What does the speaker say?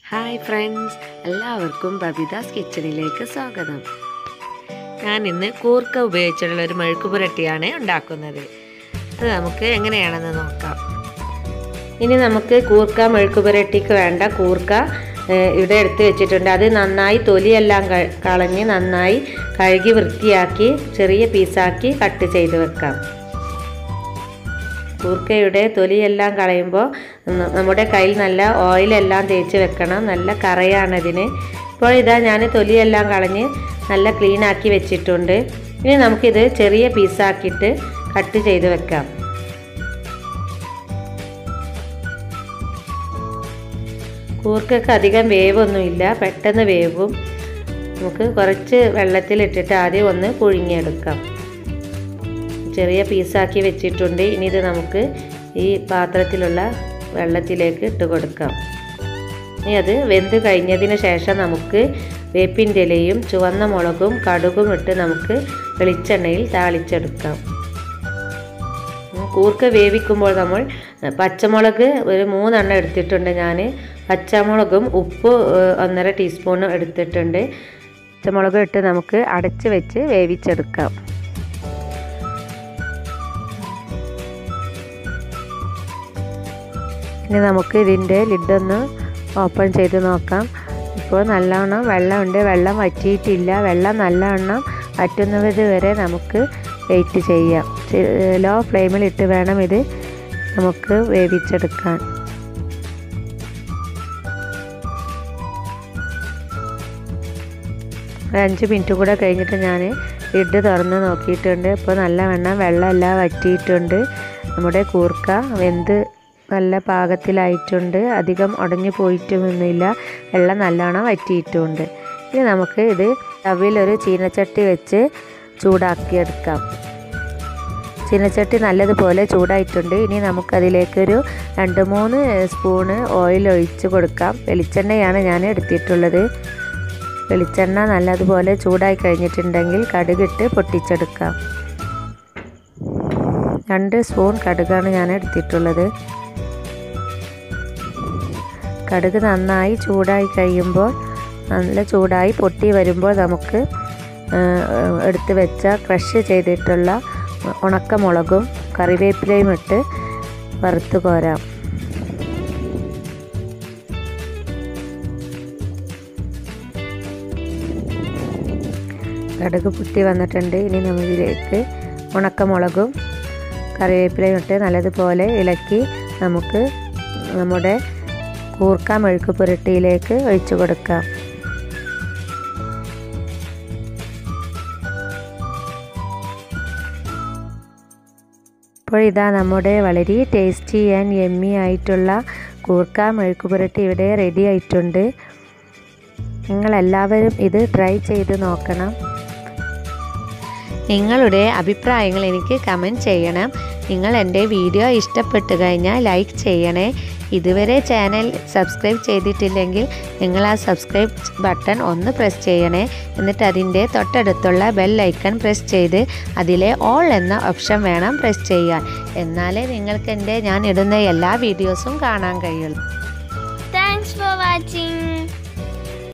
Hi friends എല്ലാവർക്കും ബബിതാസ് കിച്ചണിലേക്ക് സ്വാഗതം ഞാൻ ഇന്ന് കൂർക്ക ഉപയോഗിച്ചുള്ള ഒരു മെഴുക്ക് പുരട്ടിയാണ് ഉണ്ടാക്കുന്നത് അത് നമുക്ക് എങ്ങനെയാണെന്ന് നോക്കാം ഇനി നമുക്ക് കൂർക്ക മെഴുക്ക് പുരട്ടിക്ക് വേണ്ട കൂർക്ക ഏഹ്, ഇവിടെ എടുത്ത് വെച്ചിട്ടുണ്ട് അത് നന്നായി തൊലിയെല്ലാം ക- കളഞ്ഞ് നന്നായി കഴുകി വൃത്തിയാക്കി ചെറിയ പീസാക്കി കട്ട് ചെയ്ത് വെക്കാം കൂർക്കയുടെ തൊലിയെല്ലാം കളയുമ്പോൾ ന- നമ്മുടെ കയ്യിൽ നല്ല ഓയിലെല്ലാം തേച്ച് വെക്കണം നല്ല കറയാണതിന് ഇപ്പോൾ ഇതാ ഞാൻ തൊലിയെല്ലാം കളഞ്ഞ് നല്ല ക്ലീൻ ആക്കി വെച്ചിട്ടുണ്ട് ഇനി നമുക്കിത് ചെറിയ പീസാക്കിയിട്ട് കട്ട് ചെയ്ത് വെക്കാം കൂർക്കൊക്കെ അധികം വേവൊന്നുമില്ല പെട്ടെന്ന് വേവും നമുക്ക് കുറച്ച് വെള്ളത്തിലിട്ടിട്ട് ആദ്യം ഒന്ന് പുഴുങ്ങിയെടുക്കാം ചെറിയ പീസാക്കി വെച്ചിട്ടുണ്ട് ഇനി ഇത് നമുക്ക് ഈ പാത്രത്തിലുള്ള വെള്ളത്തിലേക്ക് ഇട്ട് കൊടുക്കാം ഇനി അത് വെന്ത് കഴിഞ്ഞതിന് ശേഷം നമുക്ക് വേപ്പിൻ്റെ ഇലയും ചുവന്ന മുളകും കടുകും ഇട്ട് നമുക്ക് വെളിച്ചെണ്ണയിൽ താളിച്ചെടുക്കാം ഉം, കൂർക്ക വേവിക്കുമ്പോൾ നമ്മൾ പച്ചമുളക് ഒരു മൂന്നെണ്ണം എടുത്തിട്ടുണ്ട് ഞാൻ പച്ചമുളകും ഉപ്പ് ഏഹ്, ഒന്നര ടീസ്പൂൺ എടുത്തിട്ടുണ്ട് പച്ചമുളക് ഇട്ട് നമുക്ക് അടച്ച് വെച്ച് വേവിച്ചെടുക്കാം ഇനി നമുക്ക് ഇതിൻ്റെ ലിഡൊന്ന് ഓപ്പൺ ചെയ്ത് നോക്കാം ഇപ്പോൾ നല്ലവണ്ണം വെള്ളമുണ്ട് വെള്ളം വറ്റിയിട്ടില്ല വെള്ളം നല്ലവണ്ണം വറ്റുന്നത് വരെ നമുക്ക് വെയിറ്റ് ചെയ്യാം ലോ ഫ്ലെയിമിൽ ഇട്ട് വേണം ഇത് നമുക്ക് വേവിച്ചെടുക്കാൻ ഒരു അഞ്ച് മിനിറ്റ് കൂടെ കഴിഞ്ഞിട്ട് ഞാൻ ലിഡ് തുറന്ന് നോക്കിയിട്ടുണ്ട് ഇപ്പോൾ നല്ല വെണ്ണം വെള്ളമെല്ലാം വറ്റിയിട്ടുണ്ട് നമ്മുടെ കൂർക്ക വെന്ത് നല്ല പാകത്തിലായിട്ടുണ്ട് അധികം ഉടഞ്ഞു പോയിട്ടൊന്നുമില്ല വെള്ളം നല്ലോണം വറ്റിയിട്ടുമുണ്ട് ഇനി നമുക്ക് ഇത് തവിലൊരു ചീനച്ചട്ടി വെച്ച് ചൂടാക്കിയെടുക്കാം ചീനച്ചട്ടി നല്ലതുപോലെ ചൂടായിട്ടുണ്ട് ഇനി നമുക്കതിലേക്കൊരു രണ്ട് മൂന്ന് സ്പൂണ് ഓയിൽ ഒഴിച്ച് കൊടുക്കാം വെളിച്ചെണ്ണയാണ് ഞാൻ എടുത്തിട്ടുള്ളത് വെളിച്ചെണ്ണ നല്ലതുപോലെ ചൂടായി കഴിഞ്ഞിട്ടുണ്ടെങ്കിൽ കടുകിട്ട് പൊട്ടിച്ചെടുക്കാം രണ്ട് സ്പൂൺ കടുകാണ് ഞാൻ എടുത്തിട്ടുള്ളത് കടുക് നന്നായി ചൂടായി കഴിയുമ്പോൾ നല്ല ചൂടായി പൊട്ടി വരുമ്പോൾ നമുക്ക് ആ, എടുത്ത് വെച്ച ക്രഷ് ചെയ്തിട്ടുള്ള ഉണക്കമുളകും കറിവേപ്പിലയും ഇട്ട് വറുത്ത് കോരാം കടുക് പൊട്ടി വന്നിട്ടുണ്ട് ഇനി നമ്മളിതിലേക്ക് ഉണക്കമുളകും കറിവേപ്പിലയും ഇട്ട് നല്ലതുപോലെ ഇളക്കി നമുക്ക് നമ്മുടെ കൂർക്ക മെഴുക്ക് പുരട്ടിയിലേക്ക് ഒഴിച്ചു കൊടുക്കാം ഇപ്പോൾ ഇതാ നമ്മുടെ വളരെ ടേസ്റ്റി ആൻഡ് യമ്മി ആയിട്ടുള്ള കൂർക്ക മെഴുക്ക് പുരട്ടി ഇവിടെ റെഡി ആയിട്ടുണ്ട് നിങ്ങളെല്ലാവരും ഇത് ട്രൈ ചെയ്ത് നോക്കണം നിങ്ങളുടെ അഭിപ്രായങ്ങൾ എനിക്ക് കമൻറ്റ് ചെയ്യണം നിങ്ങൾ എൻ്റെ വീഡിയോ ഇഷ്ടപ്പെട്ട് കഴിഞ്ഞാൽ ലൈക്ക് ചെയ്യണേ ഇതുവരെ ചാനൽ സബ്സ്ക്രൈബ് ചെയ്തിട്ടില്ലെങ്കിൽ നിങ്ങൾ ആ സബ്സ്ക്രൈബ് ബട്ടൺ ഒന്ന് പ്രസ് ചെയ്യണേ എന്നിട്ട് അതിൻ്റെ തൊട്ടടുത്തുള്ള ബെൽ ഐക്കൺ പ്രസ് ചെയ്ത് അതിലെ ഓൾ എന്ന ഓപ്ഷൻ വേണം പ്രസ് ചെയ്യാൻ എന്നാലേ നിങ്ങൾക്ക് എൻ്റെ ഞാൻ ഇടുന്ന എല്ലാ വീഡിയോസും കാണാൻ കഴിയുള്ളൂ Thanks for watching.